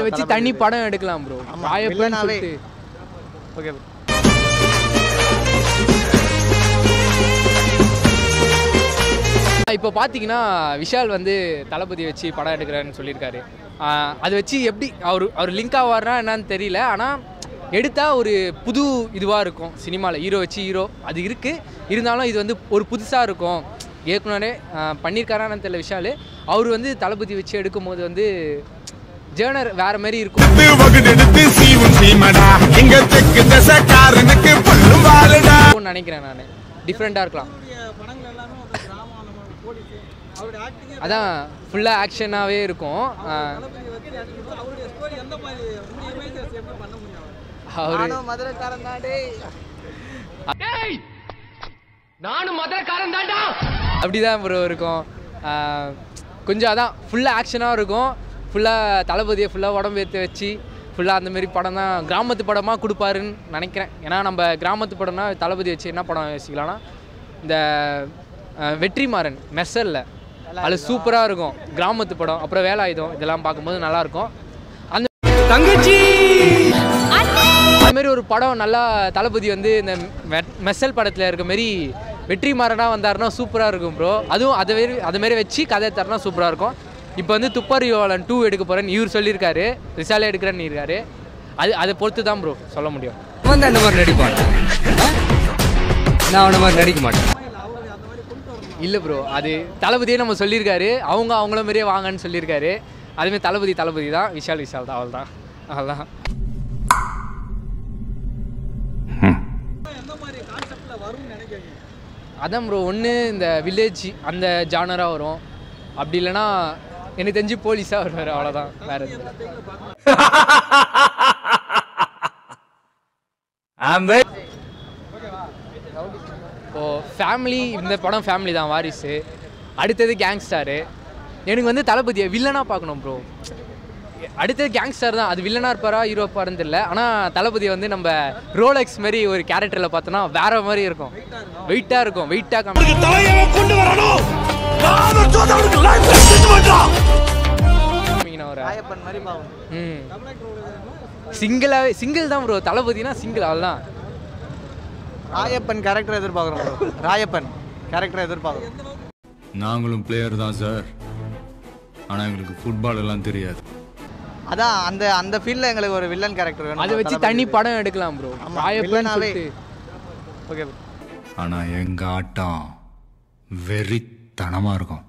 வச்சு தனி படம் எடுக்கலாம் ப்ரோ ஆமா, ராயப்பன் வில்லனாவே. சொல்லிட்டு ஓகே இப்போ பார்த்தீங்கன்னா விஷால் வந்து தளபதி வச்சு படம் எடுக்கிறேன்னு சொல்லியிருக்காரு ஆஹ் அது வச்சு எப்படி அவர் அவர் லிங்க் ஆவார்னா என்னன்னு தெரியல ஆனால் எடுத்தால் ஒரு புது இதுவாக இருக்கும் சினிமாவில் ஹீரோ வச்சு ஹீரோ அது இருக்குது இருந்தாலும் இது வந்து ஒரு புதுசாக இருக்கும் ஏற்கனவே பண்ணியிருக்காரான்னு தெரியல விஷால் அவர் வந்து தளபதி வச்சு எடுக்கும்போது வந்து ஜேர்னர் வேறு மாதிரி இருக்கும் வகுடெடுத்து சீவும் சீமடா இங்க தெற்கு தசக்காரனுக்கு பல்லும் வாழுடா இருக்கும்னு நினைக்கிறேன் நான் டிஃப்ரெண்ட்டாக இருக்கலாம் அதான் ஃபுல்லாக ஆக்ஷனாகவே இருக்கும் ஆஹ் அவரு நானும் மதுரைக்காரன் தான் டேய் அப்படிதான் ப்ரோ இருக்கும் ஆஹ் கொஞ்சம் அதான் ஃபுல்லாக ஆக்ஷனாக இருக்கும் ஃபுல்லாக தளபதியை ஃபுல்லாக உடம்பு ஏற்றி வச்சு ஃபுல்லாக அந்த மாதிரி படம் தான் கிராமத்து படமாக கொடுப்பாருன்னு நினைக்கிறேன் ஏன்னா நம்ம கிராமத்து படம்னா தளபதி வச்சு என்ன படம் யோசிக்கலாம்னா இந்த ஆஹ் வெற்றிமாறன் மெர்சலில் அது சூப்பராக இருக்கும் கிராமத்து படம் அப்புறம் வேலாயுதம் இதெல்லாம் பார்க்கும்போது நல்லாயிருக்கும் அந்த தங்கச்சி அது மாதிரி ஒரு படம் நல்லா தளபதி வந்து இந்த மெ- மெர்சல் படத்தில் இருக்க மாரி வெற்றிமாறனாக வந்தாருன்னா சூப்பராக இருக்கும் ப்ரோ அதுவும் அதை மாரி அதை மாரி வச்சு கதை தரனா சூப்பராக இருக்கும் இப்போ வந்து துப்பறிவாளன் டூ எடுக்க போகிறேன்னு இவர் சொல்லியிருக்காரு ரிசாலே எடுக்கிறேன்னு இருக்காரு அது அதை பொறுத்து தான் ப்ரோ சொல்ல முடியும் வந்து அந்த மாதிரி நடிப்பான் நான் அவன மாதிரி நடிக்க மாட்டேன் இல்லை ப்ரோ அது தளபதியே நம்ம சொல்லியிருக்காரு அவங்க அவங்கள மாதிரியே வாங்கன்னு சொல்லியிருக்காரு அதுமாதிரி தளபதி தளபதி தான் விஷால் விஷால் தான் அவள் தான் அவ்வளோதான் அதான் ப்ரோ ஒன்று இந்த வில்லேஜ் அந்த ஜானராக வரும் அப்படி இல்லைன்னா எனக்கு தெரிஞ்சு போலீஸாக வருவார் அவ்வளோதான் வேறு எதுவும் இல்லை. இப்போ ஃபேமிலி இந்த படம் ஃபேமிலி தான் வாரிசு அடுத்தது கேங்ஸ்டாரு எனக்கு வந்து தளபதியை வில்லனாக பார்க்கணும் ப்ரோ அடுத்தது கேங்ஸ்டர் தான் அது வில்லனாக இருப்பாரா ஹீரோ இருப்பாருன்னு தெரியல ஆனால் தளபதி வந்து நம்ம ரோலெக்ஸ் மாதிரி ஒரு கேரக்டரில் பார்த்தோன்னா வேற மாதிரி இருக்கும் வெயிட்டாக இருக்கும் வெயிட்டாக காமி கொண்டு வரணும் நான் ஒரு சோதவனுக்கு லைஃப் செட் பண்றான் காமிக்கணும் ஒரு ராயப்பன் மாதிரி பாவம் ம் சிங்கிளாகவே சிங்கிள் தான் ப்ரோ தளபதினா சிங்கிள் அவ்வளோதான் ராயப்பன் கேரக்டர் எதிர்பார்க்குறோம் bro. ராயப்பன் கேரக்டர் எதிர்பார்க்குறோம் நாங்களும் பிளேயர் தான் சார் ஆனால் எங்களுக்கு ஃபுட்பால் எல்லாம் தெரியாது அதான் அந்த அந்த ஃபீல்டில் எங்களுக்கு ஒரு வில்லன் கேரக்டர் வேணும் அதை வச்சு தனி படம் எடுக்கலாம் ப்ரோ ஆமா, ராயப்பன் வில்லனாவே. சொல்லிட்டு ஓகே ஆனால் எங்கள் ஆட்டம் வெறித்தனமாக இருக்கும்